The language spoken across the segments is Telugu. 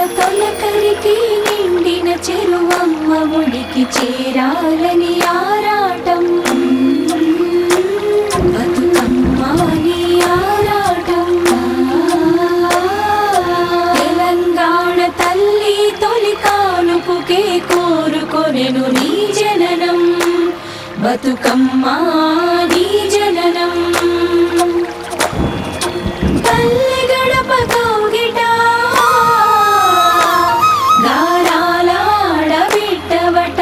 తొలకరికి నిండిన చెరువమ్మ ఒడికి చేరాలని ఆరాటం బతుకమ్మ నీ ఆరాటం తెలంగాణ తల్లి తొలి కానుపుకే కోరుకొనెను నీ జననం బతుకమ్మ నీ జననం తల్లి గడప కౌగిట గారాలాడ బిడ్డవట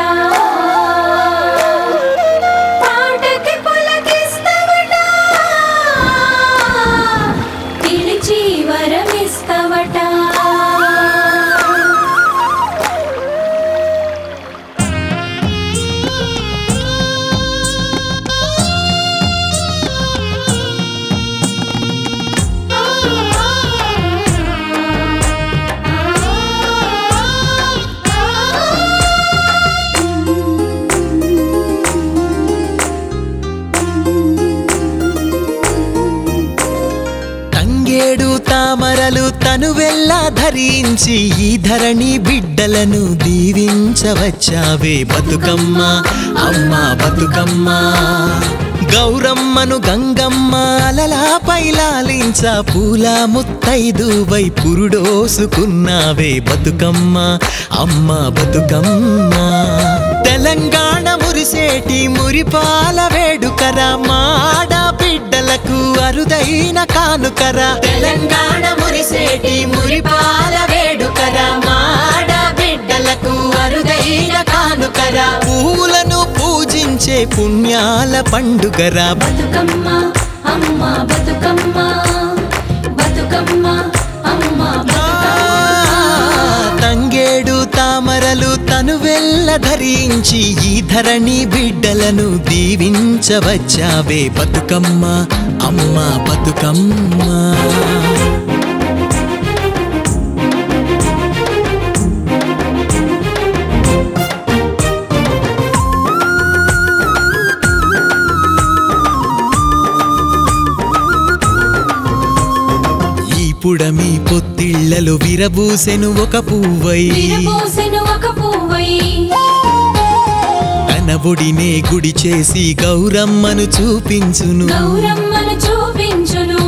పాటకి పులకిస్తవట పిలిచి వరమిస్తవట తంగేడు తామరలు తనువెల్లా ధరించి ఈ ధరణి బిడ్డలను దీవించవచ్చావే బతుకమ్మ అమ్మ బతుకమ్మ గౌరమ్మను గంగమ్మ అలలా పైలాలించ పూల ముత్తైదువై పురుడోసుకున్నావే బతుకమ్మ అమ్మ బతుకమ్మ తెలంగాణ మురిసేటి మురిపాల వేడుకరా మాడ బిడ్డలకు అరుదైన కానుకరా తెలంగాణ మురిసేటి మురిపాల వేడుకరా మాడ బిడ్డలకు అరుదైన కానుకరా పూలను పూజించే పుణ్యాల పండుగరా బతుకమ్మ అమ్మ బతుకమ్మ బతుకమ్మ అమ్మ తంగేడు తామరలు తనువెల్ల ధరించి ఈ ధరణి బిడ్డలను దీవించవచ్చావే బతుకమ్మ అమ్మ బతుకమ్మ ఈ పుడమి పొత్తిళ్లలో విరబూసెను ఒక పువ్వై విరబోసెను ఒక పువ్వై కనబొడినే గుడి చేసి గౌరమ్మను చూపించును గౌరమ్మను చూపించును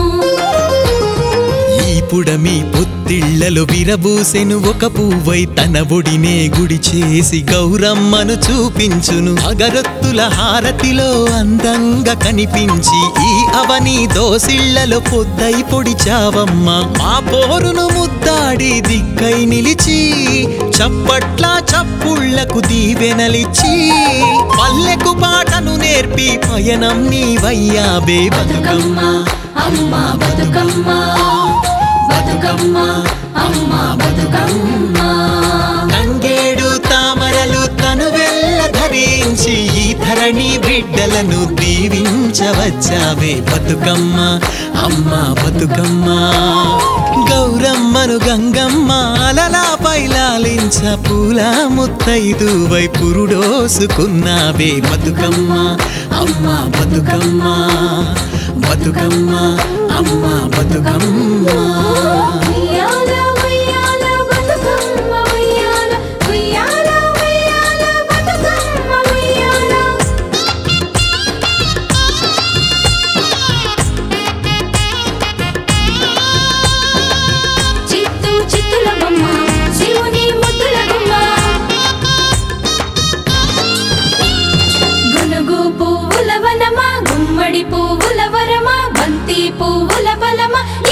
ఈ పుడమి పొత్తిళ్లలో విరబూసెను ఒక పువ్వై తన ఒడినే గుడి చేసి గౌరమ్మను చూపించును అగరొత్తుల హారతిలో అందంగా కనిపించి ఈ అవని దోసిళ్లలో పొద్దై పొడిచావమ్మ మా పోరును ముద్దాడి దిక్కై నిలిచి చప్పట్ల చప్పుళ్లకు దీవెనలిచ్చి పల్లెకు పాటను నేర్పి పయనం నీవయ్యాబే బతుకమ్మ అమ్మ బతుకమ్మ బతుకమ్మ అమ్మ బతుకమ్మ తంగేడు తామరలు తనువెల్ల ధరించి ఈ ధరణి బిడ్డలను దీవించవచ్చావే బతుకమ్మ అమ్మ బతుకమ్మ గౌరమ్మను గంగమ్మ అలలా పైలాలించ పూల ముత్తైదువై పురుడోసుకున్నావే బతుకమ్మ అమ్మ బతుకమ్మ బతుకమ్మ అమ్మ బతుకమ్మ ఉయ్యాల ఉయ్యాల బతుకమ్మ ఉయ్యాల ఉయ్యాల ఉయ్యాల బతుకమ్మ ఉయ్యాల చిత్తు చిత్తుల బొమ్మ శివుని ముద్దుల బొమ్మ గునుగు పువ్వుల వనమా గుమ్మడి పువ్వుల వరమా బంతి పువ్వుల బలమా